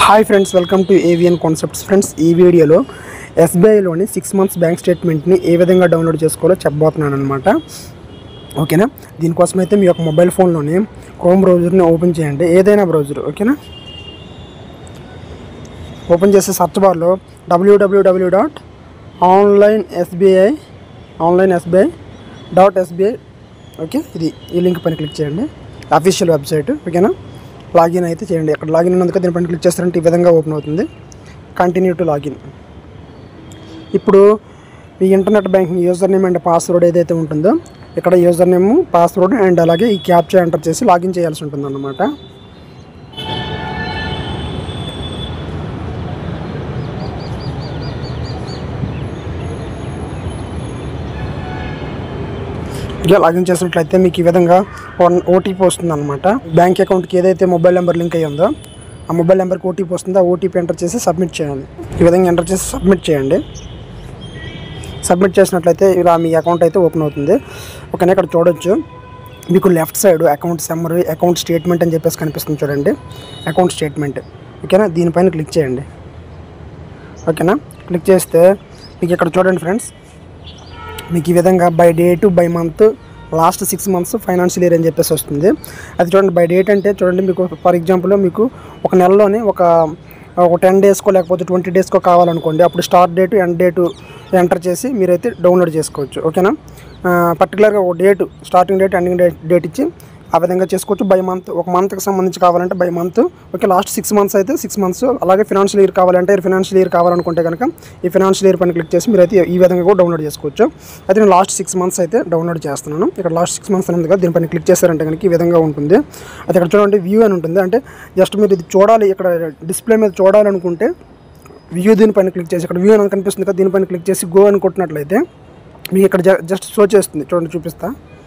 hi friends welcome to AVN concepts friends ఈ వీడియోలో ఎస్బీఐలోని సిక్స్ మంత్స్ బ్యాంక్ స్టేట్మెంట్ని ఏ విధంగా డౌన్లోడ్ చేసుకోవాలో చెప్పబోతున్నాను అనమాట ఓకేనా దీనికోసం అయితే మీ యొక్క మొబైల్ ఫోన్లోని క్రోమ్ బ్రౌజర్ని ఓపెన్ చేయండి ఏదైనా బ్రౌజర్ ఓకేనా ఓపెన్ చేసే సర్చ్ బార్లో WWW dot online SBI online SBI dot SBI okay ఇది ఈ లింక్ పైన క్లిక్ చేయండి అఫీషియల్ వెబ్సైట్ ఓకేనా లాగిన్ అయితే చేయండి అక్కడ లాగిన్ ఉన్నందుకు దీనిపైన క్లిక్ చేస్తారంటే ఈ విధంగా ఓపెన్ అవుతుంది కంటిన్యూ టు లాగిన్ ఇప్పుడు మీ internet banking user name and password ఏదైతే ఉంటుందో ఇక్కడ యూజర్ నేమ్ పాస్వర్డ్ అండ్ అలాగే ఈ క్యాప్చా ఎంటర్ చేసి లాగిన్ చేయాల్సి ఉంటుంది అన్నమాట ఇలా లాగిన్ చేసినట్లయితే మీకు ఈ విధంగా వన్ ఓటీపీ వస్తుంది అనమాట బ్యాంక్ అకౌంట్కి ఏదైతే మొబైల్ నెంబర్ లింక్ అయ్యి ఉందో ఆ మొబైల్ నెంబర్కి ఓటీపీ వస్తుందో ఆ ఓటీపీ ఎంటర్ చేసి సబ్మిట్ చేయాలి ఈ విధంగా ఎంటర్ చేసి సబ్మిట్ చేయండి సబ్మిట్ చేసినట్లయితే ఇలా మీ అకౌంట్ అయితే ఓపెన్ అవుతుంది ఓకేనా ఇక్కడ చూడొచ్చు మీకు left side account summary account statement అని చెప్పేసి కనిపిస్తుంది చూడండి అకౌంట్ స్టేట్మెంట్ ఓకేనా దీనిపైన క్లిక్ చేయండి ఓకేనా క్లిక్ చేస్తే మీకు ఇక్కడ చూడండి ఫ్రెండ్స్ మీకు ఈ విధంగా by date by month last six months financial year అని చెప్పేసి వస్తుంది అది చూడండి బై డేట్ అంటే చూడండి మీకు ఫర్ ఎగ్జాంపుల్ మీకు ఒక నెలలోనే ఒక ఒక టెన్ డేస్కో లేకపోతే ట్వంటీ డేస్కో కావాలనుకోండి అప్పుడు start date end date enter చేసి మీరైతే డౌన్లోడ్ చేసుకోవచ్చు ఓకేనా పర్టికులర్గా ఒక date starting date ending date date ఇచ్చి ఆ విధంగా చేసుకోవచ్చు బై మంత్ ఒక మంత్కి సంబంధించి కావాలంటే by month okay last six months అయితే సిక్స్ మంత్స్ అలాగే ఫినాన్షియల్ ఇయర్ కావాలంటే ఫినాన్షియల్ ఇయర్ కావాలనుకుంటే కనుక ఈ ఫినాన్షియల్ ఇయర్ పైన క్లిక్ చేసి మీరైతే ఈ విధంగా కూడా డౌన్లోడ్ చేసుకోవచ్చు అయితే నేను లాస్ట్ సిక్స్ మంత్స్ అయితే డౌన్లోడ్ చేస్తున్నాను ఇక్కడ లాస్ట్ సిక్స్ మంత్స్ అనేది కదా దీనిపైన క్లిక్ చేశారంటే కనుక ఈ విధంగా ఉంటుంది అది ఇక్కడ చూడండి వ్యూ అని ఉంటుంది అంటే జస్ట్ మీరు ఇది చూడాలి ఇక్కడ డిస్ప్లే మీద చూడాలనుకుంటే వ్యూ దీనిపైన క్లిక్ చేసి ఇక్కడ వ్యూ అని కనిపిస్తుంది కదా దీనిపైన క్లిక్ చేసి గో అని కొట్టినట్లయితే మీకు ఇక్కడ జస్ట్ షో చేస్తుంది చూడండి చూపిస్తా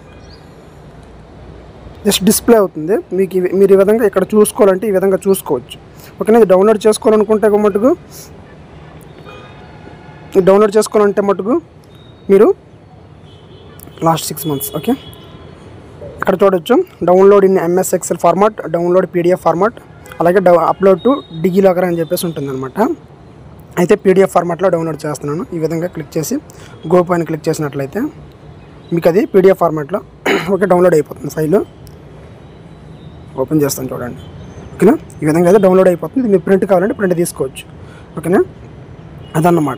జస్ట్ డిస్ప్లే అవుతుంది మీకు ఇవి- మీరు ఈ విధంగా ఇక్కడ చూసుకోవాలంటే ఈ విధంగా చూసుకోవచ్చు ఓకేనా ఇది డౌన్లోడ్ చేసుకోవాలనుకుంటే ఒక మటుకు ఇది డౌన్లోడ్ చేసుకోవాలంటే మటుకు మీరు లాస్ట్ సిక్స్ మంత్స్ ఓకే ఇక్కడ చూడొచ్చు download in MS Excel format download PDF format అలాగే డౌ అప్లోడ్ టు డిగి లాగర్ అని చెప్పేసి ఉంటుందన్నమాట అయితే పీడిఎఫ్ ఫార్మాట్లో డౌన్లోడ్ చేస్తున్నాను ఈ విధంగా క్లిక్ చేసి గో పైన క్లిక్ చేసినట్లయితే మీకు అది పీడిఎఫ్ ఫార్మాట్లో ఓకే డౌన్లోడ్ అయిపోతుంది ఫైల్ ఓపెన్ చేస్తాను చూడండి ఓకేనా ఈ విధంగా అయితే డౌన్లోడ్ అయిపోతుంది ఇది మీరు ప్రింట్ కావాలంటే ప్రింట్ తీసుకోవచ్చు ఓకేనా అదన్నమాట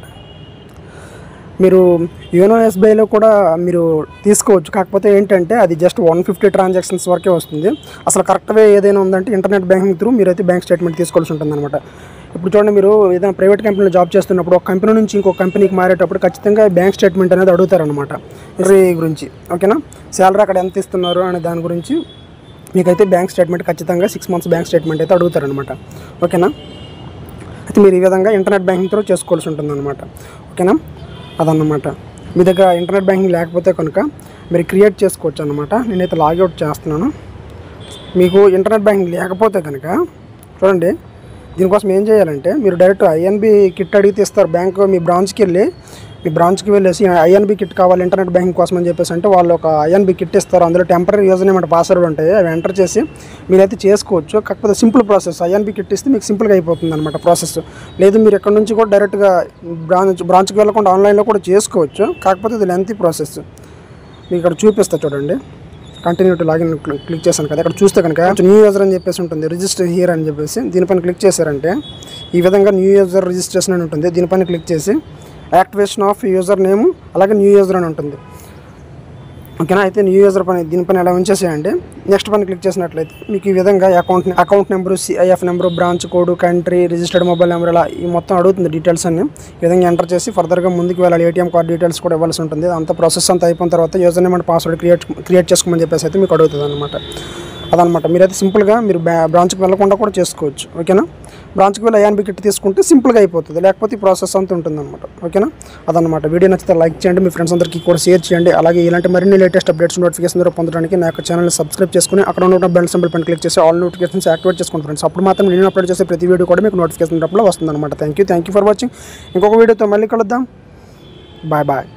మీరు యోనో ఎస్బీఐలో కూడా మీరు తీసుకోవచ్చు కాకపోతే ఏంటంటే అది జస్ట్ వన్ ఫిఫ్టీ ట్రాన్సాక్షన్స్ వరకే వస్తుంది అసలు కరెక్ట్ వే ఏదైనా ఉందంటే ఇంటర్నెట్ బ్యాంకింగ్ త్రూ మీరైతే బ్యాంక్ స్టేట్మెంట్ తీసుకోవాల్సి ఉంటుంది అనమాట ఇప్పుడు చూడండి మీరు ఏదైనా ప్రైవేట్ కంపెనీలో జాబ్ చేస్తున్నప్పుడు ఒక కంపెనీ నుంచి ఇంకో కంపెనీకి మారేటప్పుడు ఖచ్చితంగా బ్యాంక్ స్టేట్మెంట్ అనేది అడుగుతారనమాట ఈ గురించి ఓకేనా శాలరీ అక్కడ ఎంత ఇస్తున్నారు అనే దాని గురించి మీకైతే బ్యాంక్ స్టేట్మెంట్ ఖచ్చితంగా సిక్స్ మంత్స్ బ్యాంక్ స్టేట్మెంట్ అయితే అడుగుతారనమాట ఓకేనా అయితే మీరు ఈ విధంగా ఇంటర్నెట్ బ్యాంకింగ్ త్రూ చేసుకోవాల్సి ఉంటుంది అనమాట ఓకేనా అదన్నమాట మీ దగ్గర ఇంటర్నెట్ బ్యాంకింగ్ లేకపోతే కనుక మీరు క్రియేట్ చేసుకోవచ్చు అనమాట నేనైతే లాగౌట్ చేస్తున్నాను మీకు ఇంటర్నెట్ బ్యాంకింగ్ లేకపోతే కనుక చూడండి దీనికోసం ఏం చేయాలంటే మీరు డైరెక్ట్ ఐఎన్బి కిట్ అడిగితే ఇస్తారు బ్యాంక్ మీ బ్రాంచ్కి వెళ్ళి మీ బ్రాంచ్కి వెళ్ళేసి ఐఎన్బి కిట్ కావాలి ఇంటర్నెట్ బ్యాంకింగ్ కోసం అని చెప్పేసి అంటే వాళ్ళు ఒక ఐఎన్బి కిట్ ఇస్తారు అందులో టెంపరీ యూజర్ నేమ్ అంటే పాస్వర్డ్ ఉంటాయి అవి ఎంటర్ చేసి మీరైతే చేసుకోవచ్చు కాకపోతే సింపుల్ ప్రాసెస్ ఐఎన్బి కిట్ ఇస్తే మీకు సింపుల్గా అయిపోతుంది అనమాట ప్రాసెస్ లేదు మీరు ఎక్కడి నుంచి కూడా డైరెక్ట్గా బ్రాంచ్ బ్రాంచ్కి వెళ్ళకుండా ఆన్లైన్లో కూడా చేసుకోవచ్చు కాకపోతే ఇది లెంతీ ప్రాసెస్ మీకు ఇక్కడ చూపిస్తా చూడండి కంటిన్యూ టు లాగిన్ క్లిక్ చేశాను కదా ఇక్కడ చూస్తే కనుక న్యూ యూజర్ అని చెప్పేసి ఉంటుంది రిజిస్టర్ హియర్ అని చెప్పేసి దీనిపైన క్లిక్ చేశారంటే ఈ విధంగా న్యూ యూజర్ రిజిస్ట్రేషన్ అని ఉంటుంది దీనిపైన క్లిక్ చేసి యాక్టివేషన్ ఆఫ్ యూజర్ నేమ్ అలాగే న్యూ యూజర్ అని ఉంటుంది ఓకేనా అయితే న్యూ యూజర్ పని దీనిపైన ఎలా ఉంచేసేయండి నెక్స్ట్ పని క్లిక్ చేసినట్లయితే మీకు ఈ విధంగా account account number CIF number branch code country registered mobile number ఇలా ఈ మొత్తం అడుగుతుంది డీటెయిల్స్ అన్ని ఈ విధంగా ఎంటర్ చేసి ఫర్దర్గా ముందుకు వెళ్ళాలి ఏటీఎం కార్డ్ డీటెయిల్స్ కూడా ఇవ్వాల్సి ఉంటుంది అంత ప్రాసెస్ అంతా అయిపోయిన తర్వాత user name and password create create చేసుకోమని చెప్పేసి అయితే మీకు అడుగుతుంది అనమాట అదనమాట మీరైతే సింపుల్గా మీరు బ్రా బ్రాంచ్కి వెళ్ళకుండా కూడా చేసుకోవచ్చు ఓకేనా బ్రాంచ్కి వెళ్ళి ఐఎన్బి కిట్ తీసుకుంటే సింపుల్గా అయిపోతుంది లేకపోతే ఈ ప్రాసెస్ అంతా ఉంటుంది అనమాట ఓకేనా అదనమాట వీడియో నచ్చితే లైక్ చేయండి మీ ఫ్రెండ్స్ అందరికీ కూడా షేర్ చేయండి అలాగే ఇలాంటి మరిన్ని లేటెస్ట్ అప్డేట్స్ నోటిఫికేషన్ ద్వారా పొందడానికి నా యొక్క ఛానల్ని సబ్స్క్రైబ్ చేసుకుని అక్కడ ఉన్న బెల్ సింబల్ పైన క్లిక్ చేసి ఆల్ నోటిఫికేషన్స్ యాక్టివేట్ చేసుకోండి ఫ్రెండ్స్ అప్పుడు మాత్రం నేను అప్లోడ్ చేసే ప్రతి వీడియో కూడా మీకు నోటిఫికేషన్ రూపంలో వస్తుంది అనమాట thank you thank you for watching ఇంకొక వీడియోతో మళ్ళీ కలుద్దాం బాయ్ బాయ్